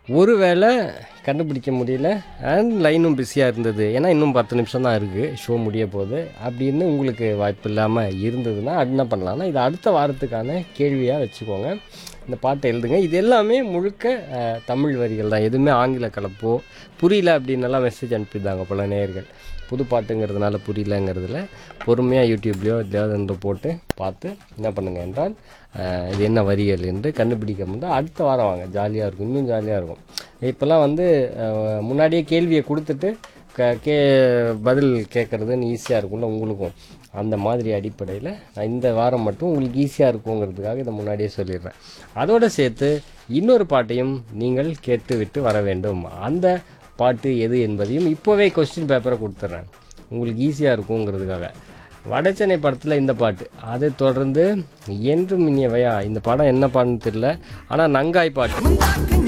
ஒருவேளை கண்டுபிடிக்க முடியல அண்ட் லைனும் பிஸியாக இருந்தது ஏன்னா இன்னும் பத்து நிமிஷம் தான் இருக்குது ஷோ முடிய போகுது அப்படின்னு உங்களுக்கு வாய்ப்பு இல்லாமல் இருந்ததுன்னா அது என்ன பண்ணலாம்னா இது அடுத்த வாரத்துக்கான கேள்வியாக வச்சுக்கோங்க இந்த பாட்டை எழுதுங்க இது எல்லாமே முழுக்க அஹ், தமிழ் வரிகள் தான் எதுவுமே ஆங்கில கலப்போ புரியல அப்படின்னெல்லாம் மெசேஜ் அனுப்பியிருந்தாங்க பல நேயர்கள் புது பாட்டுங்கிறதுனால புரியலங்கிறதுல பொறுமையாக யூடியூப்லேயோ எதையாவது ஒன்று போட்டு பார்த்து என்ன பண்ணுங்க என்றால் அஹ், இது என்ன வரிகள் என்று கண்டுபிடிக்க முடியாது அடுத்த வாரம் வாங்க ஜாலியாக இருக்கும் இன்னும் ஜாலியாக இருக்கும் இப்போல்லாம் வந்து அஹ், முன்னாடியே கேள்வியை கொடுத்துட்டு க கே பதில் கேட்குறதுன்னு ஈஸியாக இருக்கும்ல உங்களுக்கும் அந்த மாதிரி அடிப்படையில் நான் இந்த வாரம் மட்டும் உங்களுக்கு ஈஸியாக இருக்குங்கிறதுக்காக இதை முன்னாடியே சொல்லிடுறேன் அதோடு சேர்த்து இன்னொரு பாட்டையும் நீங்கள் கேட்டு விட்டு வர வேண்டும் அந்த பாட்டு எது என்பதையும் இப்போவே கொஸ்டின் பேப்பரை கொடுத்துட்றேன் உங்களுக்கு ஈஸியாக இருக்குங்கிறதுக்காக வடச்சென்னை படத்தில் இந்த பாட்டு அதை தொடர்ந்து என்றும் இனியவையா இந்த படம் என்ன பாட்டுன்னு தெரியல ஆனால் நங்காய் பாட்டு